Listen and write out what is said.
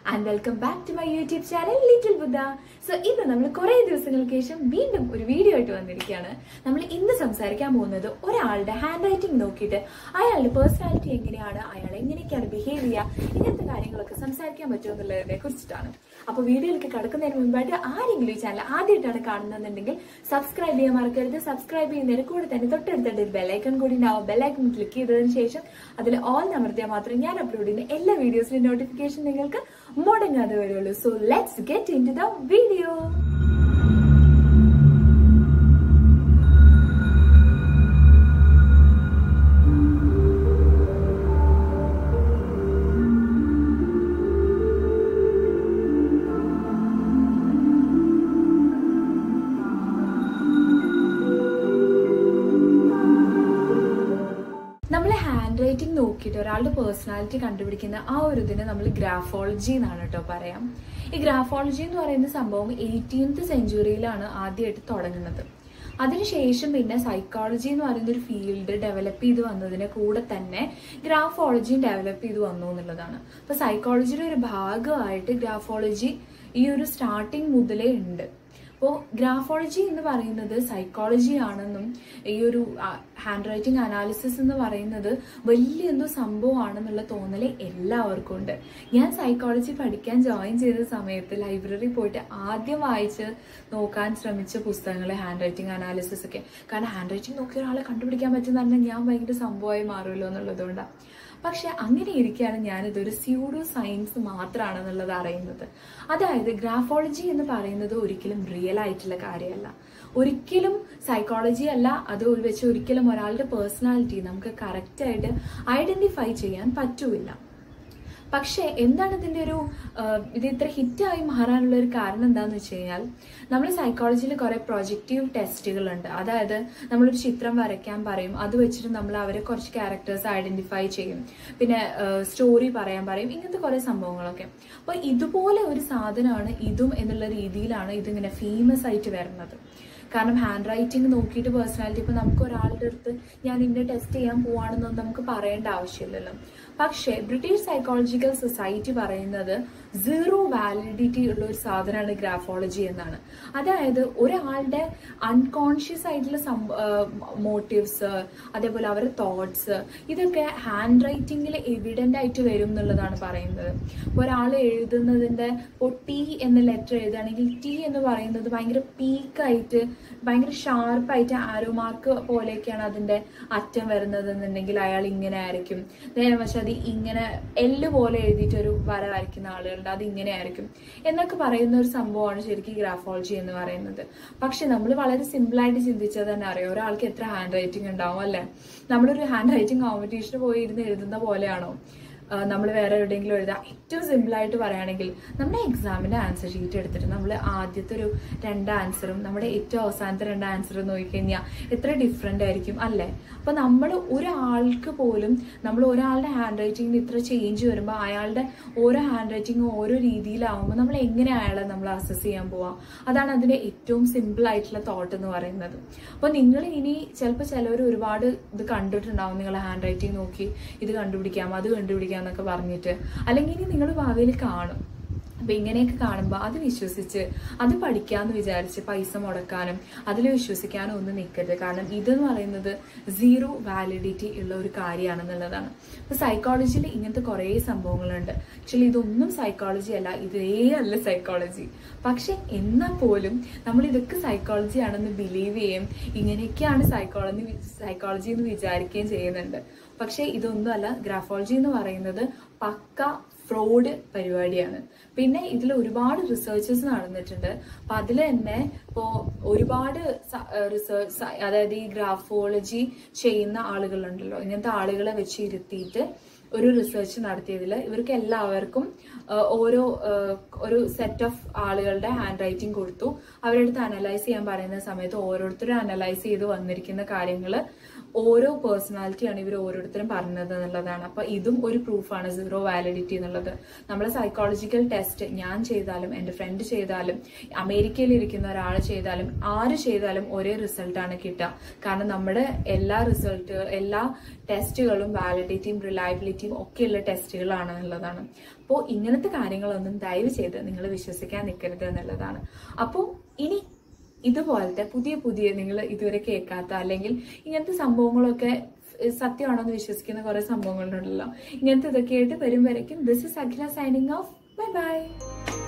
and welcome back to my YouTube channel little Buddha so ഇന്ന് നമ്മൾ കുറെ ദിവസങ്ങൾക്ക് ശേഷം വീണ്ടും ഒരു വീഡിയോ ആയിട്ട് വന്നിരിക്കുകയാണ് നമ്മൾ ഇന്ന് സംസാരിക്കാൻ പോകുന്നത് ഒരാളുടെ ഹാൻഡ് റൈറ്റിംഗ് നോക്കിയിട്ട് അയാളുടെ പേഴ്സണാലിറ്റി എങ്ങനെയാണ് അയാൾ എങ്ങനെയൊക്കെയാണ് ബിഹേവ് ചെയ്യുക ഇങ്ങനത്തെ കാര്യങ്ങളൊക്കെ സംസാരിക്കാൻ പറ്റുമോ എന്നുള്ളതിനെ കുറിച്ചിട്ടാണ് അപ്പോൾ വീഡിയോയിലേക്ക് കടക്കുന്നതിന് മുമ്പായിട്ട് ആരെങ്കിലും ഈ ചാനൽ ആദ്യമായിട്ടാണ് കാണുന്നതെന്നുണ്ടെങ്കിൽ സബ്സ്ക്രൈബ് ചെയ്യാൻ മറക്കരുത് സബ്സ്ക്രൈബ് ചെയ്യുന്നതിന് കൂടെ തന്നെ തൊട്ടടുത്തായിട്ട് ഒരു ബെലൈക്കൺ കൂടി ഉണ്ടാവും ബെലൈക്കൺ ക്ലിക്ക് ചെയ്തതിന് ശേഷം അതിൽ ഓൾ അമർത്തിയാൽ മാത്രമേ ഞാൻ അപ്ലോഡ് ചെയ്യുന്ന എല്ലാ വീഡിയോസിന്റെ നോട്ടിഫിക്കേഷൻ നിങ്ങൾക്ക് മുടങ്ങാതെ വരുള്ളൂ so let's get into the video നമ്മൾ ഹാൻഡ് റൈറ്റിംഗ് നോക്കിയിട്ട് ഒരാളുടെ പേഴ്സണാലിറ്റി കണ്ടുപിടിക്കുന്ന ആ ഒരു ഇതിനെ നമ്മൾ ഗ്രാഫോളജി എന്നാണ് കേട്ടോ പറയാം ഈ ഗ്രാഫോളജി എന്ന് പറയുന്ന സംഭവം എയ്റ്റീൻത്ത് സെഞ്ചുറിയിലാണ് ആദ്യമായിട്ട് തുടങ്ങുന്നത് അതിനുശേഷം പിന്നെ സൈക്കോളജി എന്ന് പറയുന്ന ഒരു ഫീൽഡ് ഡെവലപ്പ് ചെയ്ത് വന്നതിന് കൂടെ തന്നെ ഗ്രാഫോളജിയും ഡെവലപ്പ് ചെയ്ത് വന്നു എന്നുള്ളതാണ് അപ്പൊ സൈക്കോളജിയുടെ ഒരു ഭാഗമായിട്ട് ഗ്രാഫോളജി ഈ ഒരു സ്റ്റാർട്ടിങ് മുതലേ ഉണ്ട് അപ്പോൾ ഗ്രാഫോളജി എന്ന് പറയുന്നത് സൈക്കോളജി ആണെന്നും ഈ ഒരു ഹാൻഡ് റൈറ്റിംഗ് അനാലിസിസ് എന്ന് പറയുന്നത് വലിയ എന്തോ സംഭവമാണെന്നുള്ള തോന്നൽ എല്ലാവർക്കും ഉണ്ട് ഞാൻ സൈക്കോളജി പഠിക്കാൻ ജോയിൻ ചെയ്ത സമയത്ത് ലൈബ്രറി പോയിട്ട് ആദ്യം വായിച്ച് നോക്കാൻ ശ്രമിച്ച പുസ്തകങ്ങൾ ഹാൻഡ് റൈറ്റിംഗ് അനാലിസിസ് ഒക്കെ കാരണം ഹാൻഡ് റൈറ്റിംഗ് നോക്കിയ ഒരാളെ കണ്ടുപിടിക്കാൻ പറ്റുന്ന പറഞ്ഞാൽ ഞാൻ ഭയങ്കര സംഭവമായി മാറുമല്ലോ എന്നുള്ളതുകൊണ്ടാണ് പക്ഷെ അങ്ങനെ ഇരിക്കുകയാണ് ഞാനിതൊരു സ്യൂഡോ സയൻസ് മാത്രമാണെന്നുള്ളത് അറിയുന്നത് അതായത് ഗ്രാഫോളജി എന്ന് പറയുന്നത് ഒരിക്കലും റിയൽ ആയിട്ടുള്ള കാര്യമല്ല ഒരിക്കലും സൈക്കോളജി അല്ല അത് വെച്ച് ഒരിക്കലും ഒരാളുടെ പേഴ്സണാലിറ്റി നമുക്ക് കറക്റ്റായിട്ട് ഐഡന്റിഫൈ ചെയ്യാൻ പറ്റൂല പക്ഷേ എന്താണ് ഇതിന്റെ ഒരു ഇത് ഇത്ര ഹിറ്റായി മാറാനുള്ള ഒരു കാരണം എന്താണെന്ന് വെച്ച് കഴിഞ്ഞാൽ നമ്മൾ സൈക്കോളജിയിൽ കുറെ പ്രൊജക്റ്റീവ് ടെസ്റ്റുകളുണ്ട് അതായത് നമ്മളൊരു ചിത്രം വരയ്ക്കാൻ പറയും അത് വെച്ചിട്ട് നമ്മൾ അവരെ കുറച്ച് ക്യാരക്ടേഴ്സ് ഐഡന്റിഫൈ ചെയ്യും പിന്നെ സ്റ്റോറി പറയാൻ പറയും ഇങ്ങനത്തെ കുറെ സംഭവങ്ങളൊക്കെ അപ്പോൾ ഇതുപോലെ ഒരു സാധനമാണ് ഇതും എന്നുള്ള രീതിയിലാണ് ഇതിങ്ങനെ ഫേമസ് ആയിട്ട് വരുന്നത് കാരണം ഹാൻഡ് റൈറ്റിംഗ് നോക്കിയിട്ട് പേഴ്സണാലിറ്റി ഇപ്പൊ നമുക്ക് ഒരാളുടെ അടുത്ത് ഞാൻ ഇന്ന ടെസ്റ്റ് ചെയ്യാൻ പോവാണെന്നൊന്നും നമുക്ക് പറയേണ്ട ആവശ്യമില്ലല്ലോ പക്ഷേ ബ്രിട്ടീഷ് സൈക്കോളജിക്കൽ സൊസൈറ്റി പറയുന്നത് സീറോ വാലിഡിറ്റി ഉള്ള ഒരു സാധനമാണ് ഗ്രാഫോളജി എന്നാണ് അതായത് ഒരാളുടെ അൺകോൺഷ്യസ് ആയിട്ടുള്ള മോട്ടീവ്സ് അതേപോലെ അവരുടെ തോട്ട്സ് ഇതൊക്കെ ഹാൻഡ് റൈറ്റിംഗിൽ എവിഡന്റ് ആയിട്ട് വരും എന്നുള്ളതാണ് പറയുന്നത് ഒരാൾ എഴുതുന്നതിന്റെ ഇപ്പോൾ ടി എന്ന ലെറ്റർ എഴുതുകയാണെങ്കിൽ ടി എന്ന് പറയുന്നത് ഭയങ്കര പീക്കായിട്ട് ഭയങ്കര ഷാർപ്പായിട്ട് ആരോ മാർക്ക് പോലെയൊക്കെയാണ് അതിന്റെ അറ്റം വരുന്നത് എന്നുണ്ടെങ്കിൽ അയാൾ ഇങ്ങനെ ആയിരിക്കും നേരെ പക്ഷെ അത് ഇങ്ങനെ എല്ല് പോലെ എഴുതിയിട്ട് ഒരു വര വരയ്ക്കുന്ന ആളുകളുണ്ട് അത് ഇങ്ങനെ ആയിരിക്കും എന്നൊക്കെ പറയുന്ന ഒരു സംഭവമാണ് ശരിക്കും ഗ്രാഫോളജി എന്ന് പറയുന്നത് പക്ഷെ നമ്മൾ വളരെ സിമ്പിൾ ആയിട്ട് ചിന്തിച്ചാൽ തന്നെ അറിയാം ഒരാൾക്ക് എത്ര ഹാൻഡ് റൈറ്റിംഗ് ഉണ്ടാവും അല്ലെ നമ്മളൊരു ഹാൻഡ് റൈറ്റിംഗ് കോമ്പറ്റീഷന് പോയി ഇരുന്ന് എഴുതുന്ന പോലെയാണോ നമ്മൾ വേറെ എവിടെയെങ്കിലും എഴുതാം ഏറ്റവും സിമ്പിൾ ആയിട്ട് പറയുകയാണെങ്കിൽ നമ്മുടെ എക്സാമിന്റെ ആൻസർ ഷീറ്റ് എടുത്തിട്ട് നമ്മൾ ആദ്യത്തെ ഒരു രണ്ട് ആൻസറും നമ്മുടെ ഏറ്റവും അവസാനത്തെ രണ്ട് ആൻസറും നോക്കിക്കഴിഞ്ഞാൽ എത്ര ഡിഫറെന്റ് ആയിരിക്കും അല്ലേ അപ്പൊ നമ്മൾ ഒരാൾക്ക് പോലും നമ്മൾ ഒരാളുടെ ഹാൻഡ് റൈറ്റിംഗിന് ഇത്ര ചേഞ്ച് വരുമ്പോൾ അയാളുടെ ഓരോ ഹാൻഡ് റൈറ്റിംഗും ഓരോ രീതിയിലാവുമ്പോൾ നമ്മൾ എങ്ങനെ അയാളെ നമ്മൾ അസസ് ചെയ്യാൻ പോവാം അതാണ് അതിന്റെ ഏറ്റവും സിമ്പിൾ ആയിട്ടുള്ള തോട്ട് എന്ന് പറയുന്നത് അപ്പൊ നിങ്ങൾ ഇനി ചിലപ്പോൾ ചിലവർ ഒരുപാട് ഇത് കണ്ടിട്ടുണ്ടാവും നിങ്ങളെ ഹാൻഡ് റൈറ്റിംഗ് നോക്കി ഇത് കണ്ടുപിടിക്കാം അത് കണ്ടുപിടിക്കാം എന്നൊക്കെ പറഞ്ഞിട്ട് അല്ലെങ്കിൽ ഇനി നിങ്ങൾ ഭാവിയിൽ കാണും അപ്പൊ ഇങ്ങനെയൊക്കെ കാണുമ്പോൾ അത് വിശ്വസിച്ച് അത് പഠിക്കാന്ന് വിചാരിച്ച് പൈസ മുടക്കാനും അതിൽ വിശ്വസിക്കാനും ഒന്നും നിൽക്കരുത് കാരണം ഇതെന്ന് പറയുന്നത് സീറോ വാലിഡിറ്റി ഉള്ള ഒരു കാര്യമാണെന്നുള്ളതാണ് അപ്പൊ സൈക്കോളജിയിൽ ഇങ്ങനത്തെ കുറേ സംഭവങ്ങളുണ്ട് ആക്ച്വലി ഇതൊന്നും സൈക്കോളജി അല്ല ഇതേ അല്ല സൈക്കോളജി പക്ഷെ എന്നാൽ പോലും നമ്മൾ ഇതൊക്കെ സൈക്കോളജി ആണെന്ന് ബിലീവ് ചെയ്യും ഇങ്ങനെയൊക്കെയാണ് സൈക്കോളജി സൈക്കോളജി എന്ന് വിചാരിക്കുകയും ചെയ്യുന്നുണ്ട് പക്ഷെ ഇതൊന്നും അല്ല ഗ്രാഫോളജി എന്ന് പറയുന്നത് പക്ക ഫ്രോഡ് പരിപാടിയാണ് പിന്നെ ഇതിൽ ഒരുപാട് റിസർച്ചസ് നടന്നിട്ടുണ്ട് അപ്പൊ അതിൽ തന്നെ ഇപ്പോ ഒരുപാട് റിസർച്ച് അതായത് ഈ ഗ്രാഫോളജി ചെയ്യുന്ന ആളുകളുണ്ടല്ലോ ഇങ്ങനത്തെ ആളുകളെ വെച്ച് ഇരുത്തിയിട്ട് ഒരു റിസർച്ച് നടത്തിയതിൽ ഇവർക്ക് എല്ലാവർക്കും ഓരോ ഒരു സെറ്റ് ഓഫ് ആളുകളുടെ ഹാൻഡ് റൈറ്റിംഗ് കൊടുത്തു അവരുടെ അടുത്ത് അനലൈസ് ചെയ്യാൻ പറയുന്ന സമയത്ത് ഓരോരുത്തരും അനലൈസ് ചെയ്ത് വന്നിരിക്കുന്ന കാര്യങ്ങൾ ഓരോ പേഴ്സണാലിറ്റിയാണ് ഇവർ ഓരോരുത്തരും പറഞ്ഞത് എന്നുള്ളതാണ് അപ്പൊ ഇതും ഒരു പ്രൂഫാണ് സീറോ വാലിഡിറ്റി എന്നുള്ളത് നമ്മളെ സൈക്കോളജിക്കൽ ടെസ്റ്റ് ഞാൻ ചെയ്താലും എന്റെ ഫ്രണ്ട് ചെയ്താലും അമേരിക്കയിൽ ഇരിക്കുന്ന ഒരാൾ ചെയ്താലും ആര് ചെയ്താലും ഒരേ റിസൾട്ടാണ് കിട്ടുക കാരണം നമ്മുടെ എല്ലാ റിസൾട്ട് എല്ലാ ടെസ്റ്റുകളും വാലിഡിറ്റിയും റിലയബിലിറ്റിയും ഒക്കെയുള്ള ടെസ്റ്റുകളാണ് എന്നുള്ളതാണ് അപ്പോൾ ഇങ്ങനത്തെ കാര്യങ്ങളൊന്നും ദയവ് ചെയ്ത് നിങ്ങൾ വിശ്വസിക്കാൻ നിൽക്കരുത് എന്നുള്ളതാണ് അപ്പോൾ ഇനി ഇതുപോലത്തെ പുതിയ പുതിയ നിങ്ങൾ ഇതുവരെ കേൾക്കാത്ത അല്ലെങ്കിൽ ഇങ്ങനത്തെ സംഭവങ്ങളൊക്കെ സത്യമാണോ എന്ന് വിശ്വസിക്കുന്ന കുറെ സംഭവങ്ങളുണ്ടല്ലോ ഇങ്ങനത്തെ ഇതൊക്കെ ആയിട്ട് വരും വരയ്ക്കും this is Akhila signing off bye by